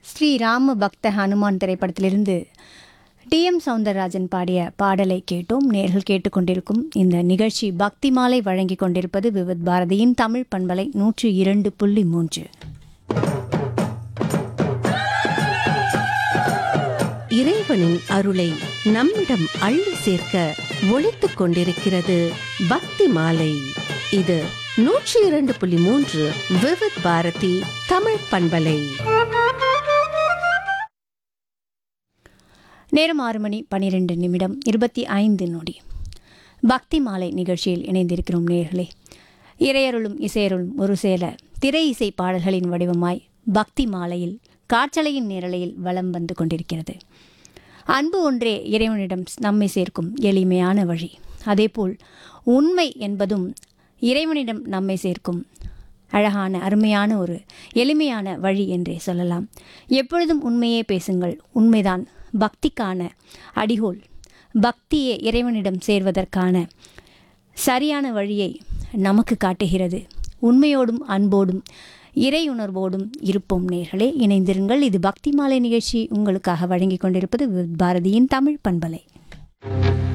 ஸ்ரீ ராம பக்த ஹனுமான் திரைப்படத்திலிருந்து D M Soundararajan பாடிய பாடலை கேட்டோம் நேர்கள் கேட்டுக்கொண்டிருக்கும் இந்த நிகழ்ச்சி பக்தி மாலை வழங்கிக் கொண்டிருப்பது விவித் பாரதியின் தமிழ் பண்பலை நூற்று இரண்டு புள்ளி மூன்று இறைவனின் அருளை நம்மிடம் அள்ளி சேர்க்க ஒழித்துக் கொண்டிருக்கிறது பக்தி மாலை இது நூற்றி இரண்டு புள்ளி மூன்று விவித் பாரதி தமிழ் பண்பலை நேரம் ஆறு மணி பனிரெண்டு நிமிடம் இருபத்தி ஐந்து நொடி பக்தி மாலை நிகழ்ச்சியில் இணைந்திருக்கிறோம் நேர்களே இறையருளும் இசையருளும் ஒரு சேல திரை இசை பாடல்களின் வடிவமாய் பக்தி மாலையில் காற்றலையின் நேரலையில் வலம் வந்து கொண்டிருக்கிறது அன்பு ஒன்றே இறைவனிடம் நம்மை சேர்க்கும் எளிமையான வழி அதேபோல் உண்மை என்பதும் இறைவனிடம் நம்மை சேர்க்கும் அழகான அருமையான ஒரு எளிமையான வழி என்றே சொல்லலாம் எப்பொழுதும் உண்மையே பேசுங்கள் உண்மைதான் பக்திக்கான அடிகோல் பக்தியே இறைவனிடம் சேர்வதற்கான சரியான வழியை நமக்கு காட்டுகிறது உண்மையோடும் அன்போடும் இறையுணர்வோடும் இருப்போம் நேர்களே இணைந்திருங்கள் இது பக்தி மாலை நிகழ்ச்சி உங்களுக்காக வழங்கிக் கொண்டிருப்பது பாரதியின் தமிழ் பண்பலை